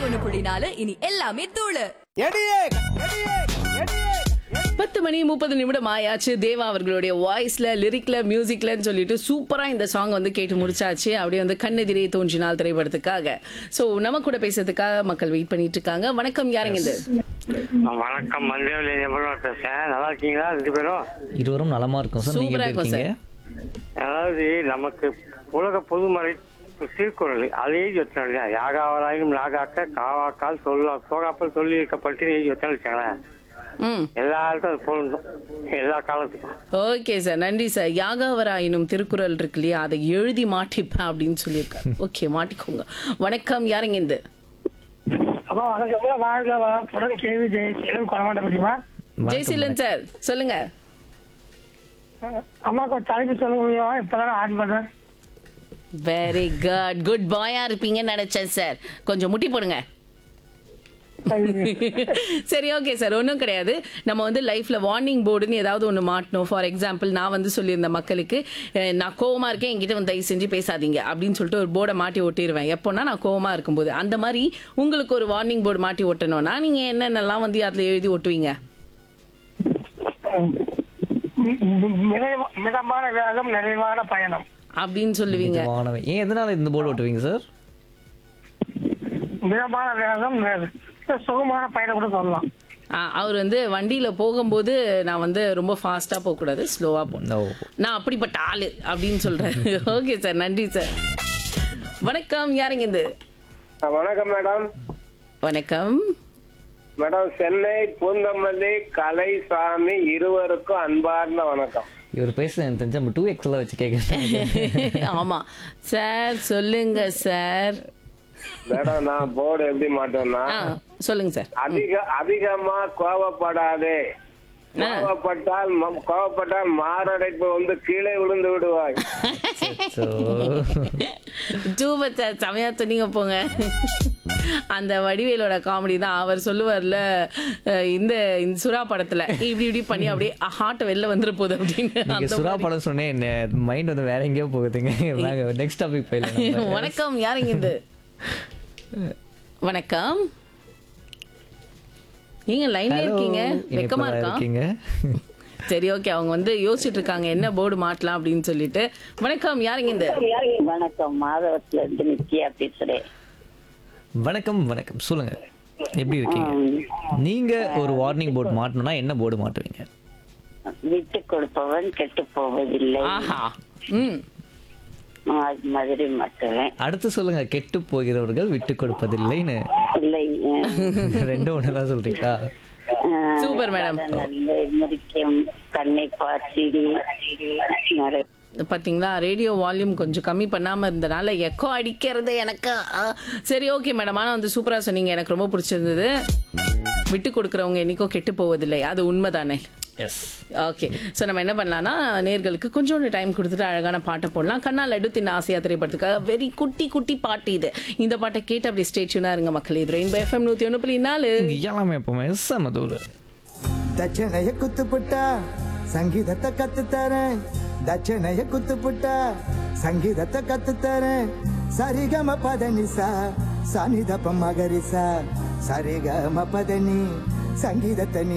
ஒண்ணு புள்ளி நாலு இனி எல்லாமே தூளு பத்து மணி முப்பது நிமிடம் ஆயாச்சு தேவா அவர்களுடைய வாய்ஸ்ல லிரிக்ல மியூசிக்லன்னு சொல்லிட்டு சூப்பரா இந்த சாங் வந்து கேட்டு முடிச்சாச்சு அப்படியே வந்து கண்ணெதிரே தோன்றினால் திரைப்படத்துக்காக சோ நம்ம கூட பேசுறதுக்காக மக்கள் வெயிட் பண்ணிட்டு இருக்காங்க வணக்கம் யாருங்க இது வணக்கம் மந்திரவெளி எவ்வளோ பேசுறேன் நல்லா இருக்கீங்களா ரெண்டு பேரும் இருவரும் நலமா இருக்கும் சார் நீங்க சூப்பரா எப்படி இருக்கும் இருக்கீங்க அதாவது நமக்கு உலக பொதுமறை திருக்குறள் அதே யோசனை இல்லையா யாகாவராயும் நாகாக்க காவாக்கால் சொல்ல சோகாப்பல் சொல்லி இருக்கப்பட்டு யோசனை வச்சாங்களேன் ம் எல்லாருக்கும் அது பொருந்தும் எல்லா காலத்துக்கும் ஓகே சார் நன்றி சார் யாகாவராயினும் திருக்குறள் இருக்கு இல்லையா அதை எழுதி மாட்டிப்பேன் அப்படின்னு சொல்லியிருக்காரு ஓகே மாட்டிக்கோங்க வணக்கம் யாருங்க இந்த அப்பா வணக்கம் வாழ்க வளத்துடன் கேள்வி ஜெயசீலன் கொலமாட்ட முடியுமா ஜெய்சீலன் சார் சொல்லுங்க அம்மாக்கு ஒரு தலைப்பு சொல்ல முடியுமா இப்பதான் ஆன் பண்றேன் வெரி குட் குட் பாயா இருப்பீங்கன்னு நினைச்சேன் சார் கொஞ்சம் முட்டி போடுங்க சரி ஓகே சார் ஒன்றும் கிடையாது நம்ம வந்து லைஃப்ல வார்னிங் போர்டுன்னு ஏதாவது ஒன்று மாட்டணும் ஃபார் எக்ஸாம்பிள் நான் வந்து சொல்லியிருந்தேன் மக்களுக்கு அஹ், நான் கோவமா இருக்கேன் என்கிட்ட வந்து தயவு செஞ்சு பேசாதீங்க அப்படின்னு சொல்லிட்டு ஒரு போர்டை மாட்டி ஒட்டிடுவேன் எப்போனா நான் கோவமா இருக்கும்போது அந்த மாதிரி உங்களுக்கு ஒரு வார்னிங் போர்டு மாட்டி ஒட்டணும்னா நீங்க என்னென்னலாம் வந்து அதில் எழுதி ஒட்டுவீங்க நிறைவ- மிதமான வேகம் நிறைவான பயணம் அப்படின்னு சொல்லுவீங்க வானவை. ஏன் எதனால இந்த போர்டு ஓட்டுவீங்க சார் மிதமான வேகம் நி- சுகமான பயணம் கூட சொல்லலாம் ஆ, அவர் வந்து வண்டியில போகும்போது நான் வந்து ரொம்ப ஃபாஸ்டா போக கூடாது ஸ்லோவா போகணும் No. நான் அப்படிப்பட்ட ஆளு அப்படின்னு சொல்றேன் ஓகே சார் நன்றி சார் வணக்கம் யாருங்க இது வணக்கம் மேடம் வணக்கம் மேடம் சென்னை பூந்தமல்லி கலைசாமி இருவருக்கும் அன்பார்ந்த வணக்கம் இவர் பேச எனக்கு தெரிஞ்ச நம்ம டூ எக்ஸ்ல வச்சு கேட்க ஆமா சார் சொல்லுங்க சார் மேடம் நான் போர்டு எப்படி மாட்டோம்னா ஆ சொல்லுங்க சார் அதிக அதிகமா கோவப்படாதே கோவப்பட்டால் ம- கோவப்பட்டால் மாரடைப்பு வந்து கீழே விழுந்து விடுவாய் ஸோ டூப சார் செமையா சொன்னீங்க போங்க அந்த வடிவேலோட காமெடி தான் அவர் சொல்லுவார்ல அஹ், இந்த இந்த சுறா படத்துல இப்படி இப்படி பண்ணி அப்படியே ஹார்ட் வெளில வந்துட போகுது அப்படின்னு நீங்க அந்த சுறா மாதிரி. படம் சொன்னேன் மைண்ட் வந்து வேற எங்கேயோ போகுதுங்க நாங்க நெக்ஸ்ட் டாபிக் போயிடலாம் வணக்கம் யாருங்க இது வணக்கம் நீங்க லைன்ல இருக்கீங்க வெக்கமா இருக்கா இருக்கீங்க சரி ஓகே அவங்க வந்து யோசிச்சுட்டு இருக்காங்க என்ன போர்டு மாட்டலாம் அப்படின்னு சொல்லிட்டு வணக்கம் யாருங்க இந்த வணக்கம் மாதவத்துல இருந்து நித்யா பேசுறேன் வணக்கம் வணக்கம் சொல்லுங்க எப்படி இருக்கீங்க நீங்க ஒரு வார்னிங் போர்டு மாட்டணும்னா என்ன போர்டு மாட்டுவீங்க விட்டு கொடுப்பவன் கெட்டு போவதில்லை ஆஹா ம் அது மாதிரி மட்டும் அடுத்து சொல்லுங்க கெட்டு போகிறவர்கள் விட்டு கொடுப்பதில்லைன்னு இல்லை ரெண்டும் ஒண்ணுதான் சொல்றீங்களா அஹ், Super, madam. நல்ல முறிக்கும் கண்ணை பார்த்திடி நிறைய பாத்தீங்களா ரேடியோ வால்யூம் கொஞ்சம் கம்மி பண்ணாம இருந்தனால எக்கோ அடிக்கிறது எனக்கு ஆ, சரி ஓகே மேடம் ஆனா வந்து சூப்பரா சொன்னீங்க எனக்கு ரொம்ப பிடிச்சிருந்தது விட்டு கொடுக்கறவங்க என்னைக்கோ கெட்டு போவதில்லை அது உண்மைதானே எஸ் ஓகே ஸோ நம்ம என்ன பண்ணலாம்னா நேர்களுக்கு கொஞ்சோண்டு டைம் கொடுத்துட்டு அழகான பாட்டை போடலாம் கண்ணால் லட்டு தின்ன ஆசையா திரைப்படத்துக்காக வெரி குட்டி குட்டி பாட்டு இது இந்த பாட்டை கேட்டு அப்படி ஸ்டேட்யூனா இருங்க மக்கள் இது ரெயின்போ எஃப்எம் நூத்தி ஒன்று புள்ளி நாலு எல்லாமே எப்பவுமே செமதூர் ದಕ್ಷಿಣಯ ಕುತ್ತುಪುಟ್ಟ ಸಂಗೀತத்தை ಕತ್ತುತ್ತಾರೆ ದಕ್ಷಿಣಯ ಕುತ್ತುಪುಟ್ಟ ಸಂಗೀತத்தை ಕತ್ತುತ್ತಾರೆ ಸರಿಗಮ ಪದನಿ ಸ ಸನಿದಪ ಮಗರಿ ಸ ಸರಿಗಮ ಪದನಿ ಸಂಗೀತத்தை